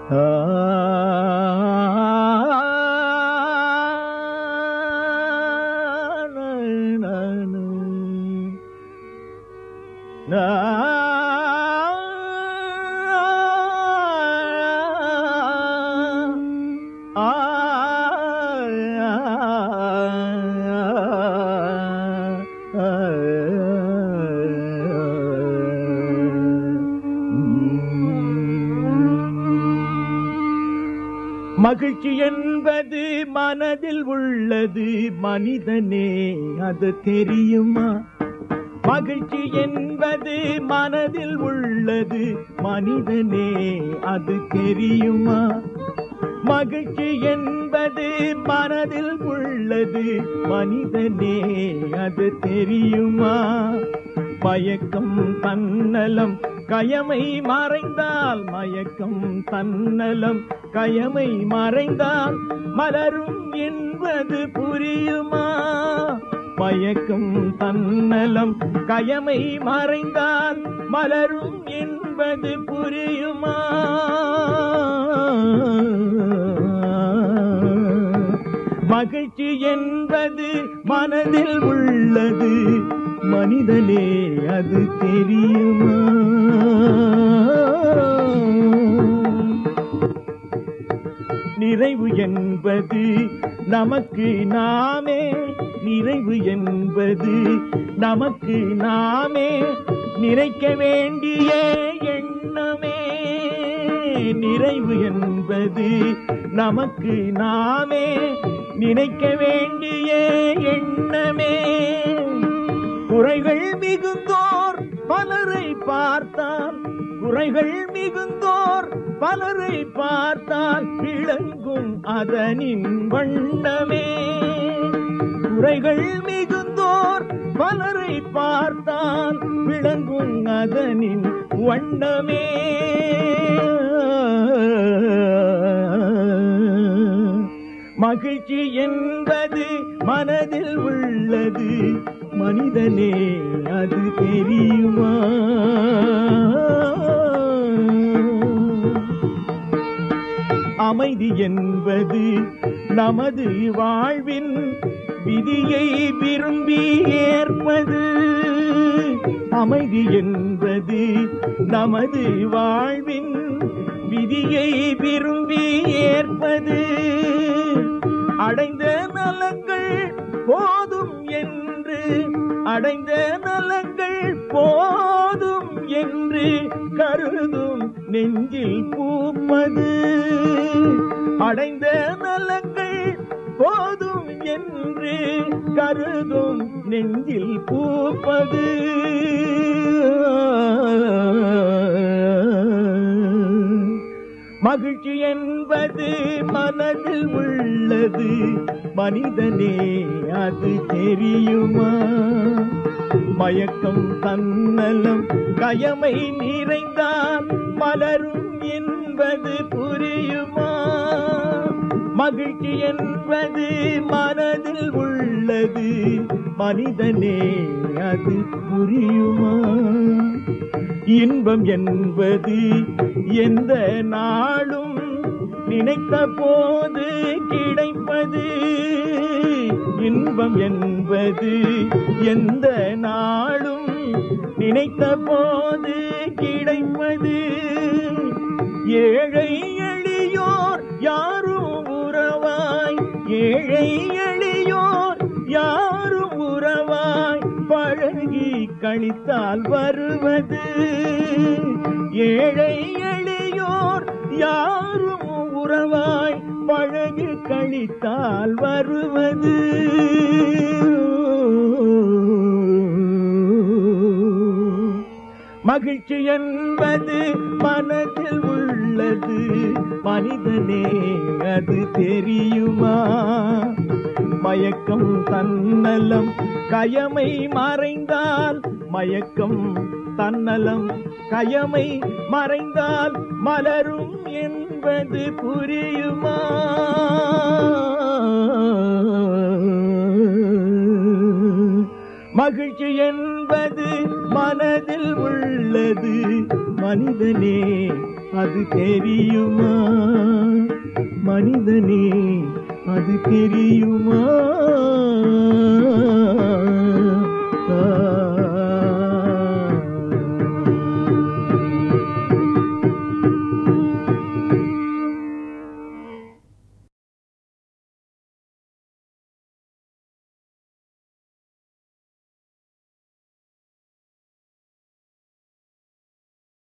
மகிழ்ச்சி என்பது மனதில் உள்ளது மனிதனே அது தெரியுமா மகிழ்ச்சி என்பது மனதில் உள்ளது மனிதனே அது தெரியுமா மகிழ்ச்சி என்பது மனதில் உள்ளது மனிதனே அது தெரியுமா மயக்கம் தன்னலம் கயமை மறைந்தால் மயக்கம் தன்னலம் கயமை மறைந்தால் மலரும் என்பது புரியுமா மயக்கம் தன்னலம் கயமை மறைந்தால் மலரும் என்பது புரியுமா மகிழ்ச்சி என்பது மனதில் உள்ளது மனிதனே அது தெரியுமா நிறைவு என்பது நமக்கு நாமே நிறைவு என்பது நமக்கு நாமே நிறைக்க வேண்டிய எண்ணமே நிறைவு என்பது நமக்கு நாமே நினைக்க வேண்டிய எண்ணமே குறைகள் மிகுந்தோர் பலரை பார்த்தால் குறைகள் மிகுந்தோர் பலரை பார்த்தால் விளங்கும் அதனின் வண்ணமே குறைகள் மிகுந்தோர் பலரை பார்த்தால் விளங்கும் அதனின் வண்ணமே மகிழ்ச்சி என்பது மனதில் உள்ளது மனிதனே அது தெரியுமா அமைதி என்பது நமது வாழ்வின் விதியை விரும்பி ஏற்பது அமைதி என்பது நமது வாழ்வின் விதியை விரும்பி ஏற்பது அடைந்த நலங்கள் போதும் என்று அடைந்த நலங்கள் போதும் என்று கருதும் நெஞ்சில் பூப்பது அடைந்த நலங்கள் போதும் என்று கருதும் நெஞ்சில் பூப்பது மகிழ்ச்சி என்பது மனதில் உள்ளது மனிதனே அது தெரியுமா மயக்கம் தன்னலம் கயமை நிறைந்தால் மலரும் என்பது புரியுமா மகிழ்ச்சி என்பது மனதில் உள்ளது மனிதனே அது புரியுமா இன்பம் என்பது எந்த நாளும் நினைத்த போது கிடைப்பது இன்பம் என்பது எந்த நாளும் நினைத்த போது கிடைப்பது ஏழை எளியோர் யாரும் உறவாய் ஏழை எளியோர் யாரும் உறவாய் பழகி கழித்தால் வருவது ஏழை எளியோர் யாரும் உறவாய் பழகி கழித்தால் வருவது மகிழ்ச்சி என்பது மனதில் உள்ளது மனிதனே அது தெரியுமா மயக்கம் தன்னலம் கயமை மறைந்தால் மயக்கம் தன்னலம் கயமை மறைந்தால் மலரும் என்பது புரியுமா மகிழ்ச்சி என்பது மனதில் உள்ளது மனிதனே அது தெரியுமா மனிதனே அது தெரியுமா